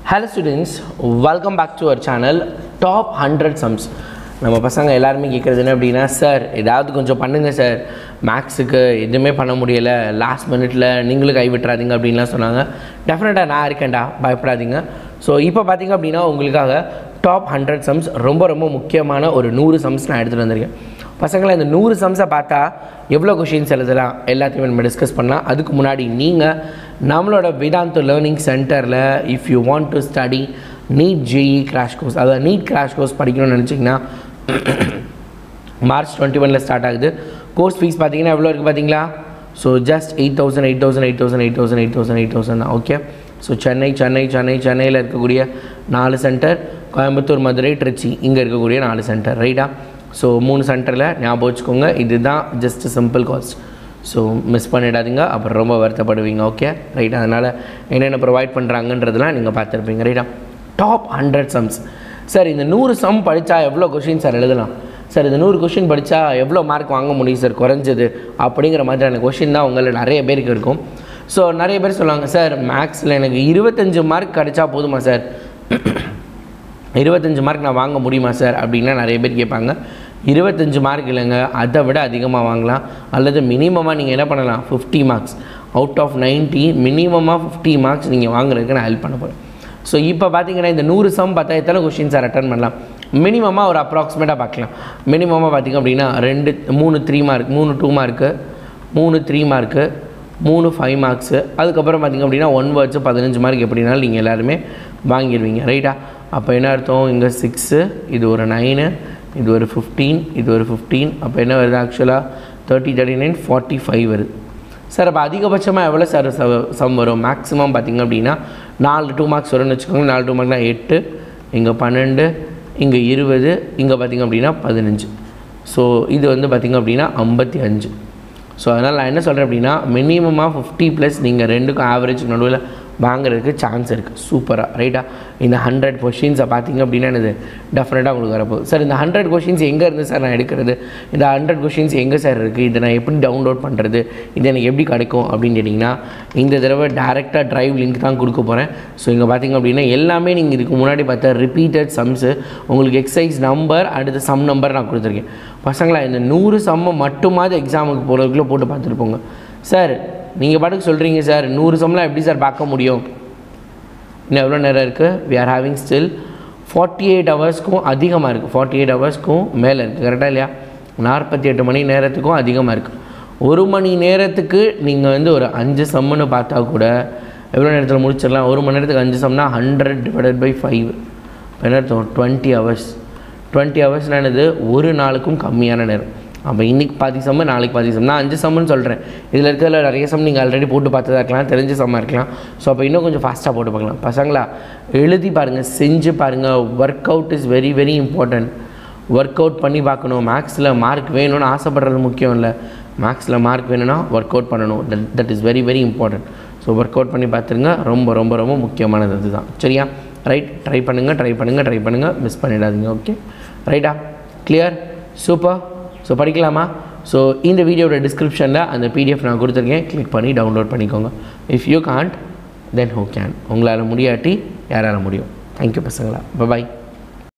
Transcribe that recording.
hello students welcome back to our channel top hundred sums நம்ம பசங்க எல்லாருமே கேட்குறது என்ன அப்படின்னா சார் ஏதாவது கொஞ்சம் பண்ணுங்கள் சார் மேக்ஸுக்கு எதுவுமே பண்ண முடியலை லாஸ்ட் மினிட்ல நீங்களும் கை விட்டுறாதீங்க அப்படின்லாம் சொன்னாங்க டெஃபினட்டாக நான் இருக்கேன்டா பயப்படாதீங்க ஸோ இப்போ பார்த்தீங்க அப்படின்னா உங்களுக்காக டாப் ஹண்ட்ரட் சம்ஸ் ரொம்ப ரொம்ப முக்கியமான ஒரு நூறு சம்ஸ் நான் எடுத்துகிட்டு வந்திருக்கேன் பசங்களை இந்த நூறு சம்ஸை பார்த்தா எவ்வளோ கொஷின்ஸ் எழுதலாம் எல்லாத்தையுமே நம்ம டிஸ்கஸ் பண்ணலாம் அதுக்கு முன்னாடி நீங்கள் நம்மளோட வேதாந்த லேர்னிங் சென்டரில் if you want to study NEET JEE crash course அதாவது நீட் கிராஷ் கோர்ஸ் படிக்கணும்னு நினச்சிங்கன்னா மார்ச் டுவெண்ட்டி ஒனில் ஸ்டார்ட் ஆகுது கோர்ஸ் ஃபீஸ் பார்த்தீங்கன்னா எவ்வளோ இருக்குது பார்த்தீங்களா so just eight thousand eight thousand eight thousand eight thousand eight thousand eight thousand தான் ஓகே ஸோ சென்னை சென்னை சென்னை சென்னையில் இருக்கக்கூடிய நாலு சென்டர் கோயம்புத்தூர் மதுரை திருச்சி இங்கே இருக்கக்கூடிய நாலு சென்டர் ரைட்டா ஸோ மூணு சென்டரில் ஞாபகம் வச்சுக்கோங்க இதுதான் just simple cost so miss பண்ணிடாதீங்க அப்புறம் ரொம்ப வருத்தப்படுவீங்க ஓகே ரைட் அதனால் என்னென்ன ப்ரொவைட் பண்ணுறாங்கன்றதெல்லாம் நீங்கள் பார்த்துருப்பீங்க ரைட்டா டாப் ஹண்ட்ரட் சம்ஸ் சார் இந்த நூறு சம் படித்தா எவ்வளோ கொஷின் சார் எழுதலாம் சார் இந்த நூறு கொஷின் படித்தா எவ்வளோ மார்க் வாங்க முடியும் சார் குறைஞ்சது அப்படிங்கிற மாதிரியான கொஷின் தான் உங்களில் நிறைய பேருக்கு இருக்கும் ஸோ நிறைய பேர் சொல்லுவாங்க சார் மேக்ஸில் எனக்கு இருபத்தஞ்சு மார்க் கிடைச்சா போதுமா சார் இருபத்தஞ்சு மார்க் நான் வாங்க முடியுமா சார் அப்படின்னா நிறைய பேர் கேட்பாங்க இருபத்தஞ்சு மார்க் இல்லைங்க அதை விட அதிகமாக வாங்கலாம் அல்லது மினிமமாக நீங்கள் என்ன பண்ணலாம் fifty marks out of ninety மினிமமாக ஃபிஃப்டி மார்க்ஸ் நீங்கள் வாங்குறதுக்கு நான் ஹெல்ப் பண்ண போகிறேன் ஸோ இப்போ பார்த்தீங்கன்னா இந்த நூறு சம் பார்த்தா எத்தனை கொஷின் சார் அட்டன் பண்ணலாம் மினிமமாக ஒரு அப்ராக்சிமேட்டாக பார்க்கலாம் மினிமமாக பார்த்திங்க அப்படின்னா ரெண்டு மூணு த்ரீ மார்க் மூணு டூ மார்க்கு மூணு த்ரீ மார்க்கு மூணு ஃபைவ் மார்க்ஸு அதுக்கப்புறம் பார்த்திங்க அப்படின்னா ஒன் வேர்ட்ஸு பதினஞ்சு மார்க் எப்படினாலும் நீங்கள் எல்லாருமே வாங்கிடுவீங்க ரைட்டா அப்போ என்ன அர்த்தம் இங்கே சிக்ஸு இது ஒரு நைனு இது ஒரு ஃபிஃப்டீன் இது ஒரு ஃபிஃப்டீன் அப்போ என்ன வருது ஆக்சுவலாக thirty thirty nine forty five வருது சார் அப்போ அதிகபட்சமாக எவ்வளோ சார் சம் வரும் மேக்ஸிமம் பார்த்திங்க அப்படின்னா நாலு டூ மார்க்ஸ் வரும்னு வச்சுக்கோங்க நாலு டூ மார்க்னா எட்டு இங்கே பன்னெண்டு இங்கே இருபது இங்கே பார்த்திங்க அப்படின்னா பதினஞ்சு ஸோ இது வந்து பார்த்திங்க அப்படின்னா ஐம்பத்தி அஞ்சு ஸோ அதனால் நான் என்ன சொல்கிறேன் அப்படின்னா மினிமமாக ஃபிஃப்டி ப்ளஸ் நீங்கள் ரெண்டுக்கும் ஆவரேஜ் நடுவில் வாங்குறதுக்கு சான்ஸ் இருக்குது சூப்பராக ரைட்டா இந்த ஹண்ட்ரட் கொஷின்ஸை பார்த்தீங்க அப்படின்னா என்னது டெஃபினட்டாக உங்களுக்கு வரப்போகுது சார் இந்த ஹண்ட்ரட் கொஷின்ஸ் எங்கே இருந்து சார் நான் எடுக்கிறது இந்த ஹண்ட்ரட் கொஷின்ஸ் எங்கே சார் இருக்குது இதை நான் எப்படி டவுன்லோட் பண்ணுறது இது எனக்கு எப்படி கிடைக்கும் அப்படின்னு கேட்டிங்கன்னா இந்த தடவை டேரெக்டாக ட்ரைவ் லிங்க் தான் கொடுக்க போகிறேன் ஸோ இங்கே பார்த்தீங்க அப்படின்னா எல்லாமே நீங்கள் இதுக்கு முன்னாடி பார்த்த ரிப்பீட்டட் சம்ஸு உங்களுக்கு எக்ஸசைஸ் நம்பர் அடுத்த சம் நம்பர் நான் கொடுத்துருக்கேன் பசங்களா இந்த நூறு சம்மை மட்டுமாவது எக்ஸாமுக்கு போகிறதுக்குள்ளே போட்டு பார்த்துருப்போங்க சார் நீங்கள் பாட்டுக்கு சொல்கிறீங்க சார் நூறு சம்லாம் எப்படி சார் பார்க்க முடியும் இன்னும் எவ்வளோ நேரம் இருக்குது we are having still forty eight ஹவர்ஸ்க்கும் அதிகமாக இருக்குது ஃபார்ட்டி எயிட் ஹவர்ஸ்க்கும் மேலே இருக்குது கரெக்டாக இல்லையா நாற்பத்தி எட்டு மணி நேரத்துக்கும் அதிகமாக இருக்குது ஒரு மணி நேரத்துக்கு நீங்கள் வந்து ஒரு அஞ்சு சம்முன்னு பார்த்தா கூட எவ்வளோ நேரத்தில் முடிச்சிடலாம் ஒரு மணி நேரத்துக்கு அஞ்சு சம்னா ஹண்ட்ரட் டிவைடட் பை ஃபைவ் என்ன அர்த்தம் டுவெண்ட்டி ஹவர்ஸ் டுவெண்ட்டி ஹவர்ஸ்னால் என்னது ஒரு நாளுக்கும் கம்மியான நேரம் அப்போ இன்றைக்கி பாதி சம்மு நாளைக்கு பாதி சம் நான் அஞ்சு சம்முன்னு சொல்கிறேன் இதில் இருக்கிறதுல நிறைய சம் நீங்கள் ஆல்ரெடி போட்டு பார்த்ததா இருக்கலாம் தெரிஞ்ச சம்மாக இருக்கலாம் ஸோ அப்போ இன்னும் கொஞ்சம் ஃபாஸ்ட்டாக போட்டு பார்க்கலாம் பசங்களா எழுதி பாருங்கள் செஞ்சு பாருங்கள் work out is very very important work out பண்ணி பார்க்கணும் மேக்ஸில் மார்க் வேணும்னு ஆசைப்படுறது முக்கியம் இல்லை மேக்ஸில் மார்க் வேணும்னா ஒர்க் அவுட் பண்ணணும் that that is very very important so work out பண்ணி பார்த்துருங்க ரொம்ப ரொம்ப ரொம்ப முக்கியமானது அதுதான் சரியா ரைட் ட்ரை பண்ணுங்கள் ட்ரை பண்ணுங்கள் ட்ரை பண்ணுங்கள் மிஸ் பண்ணிடாதீங்க ஓகே ரைட்டா கிளியர் சூப்பர் ஸோ படிக்கலாமா ஸோ இந்த வீடியோட டிஸ்கிரிப்ஷனில் அந்த பிடிஎஃப் நான் கொடுத்துருக்கேன் கிளிக் பண்ணி டவுன்லோட் பண்ணிக்கோங்க if you can't then who can உங்களால் முடியாட்டி யாரால் முடியும் தேங்க்யூ பசங்களா பாய்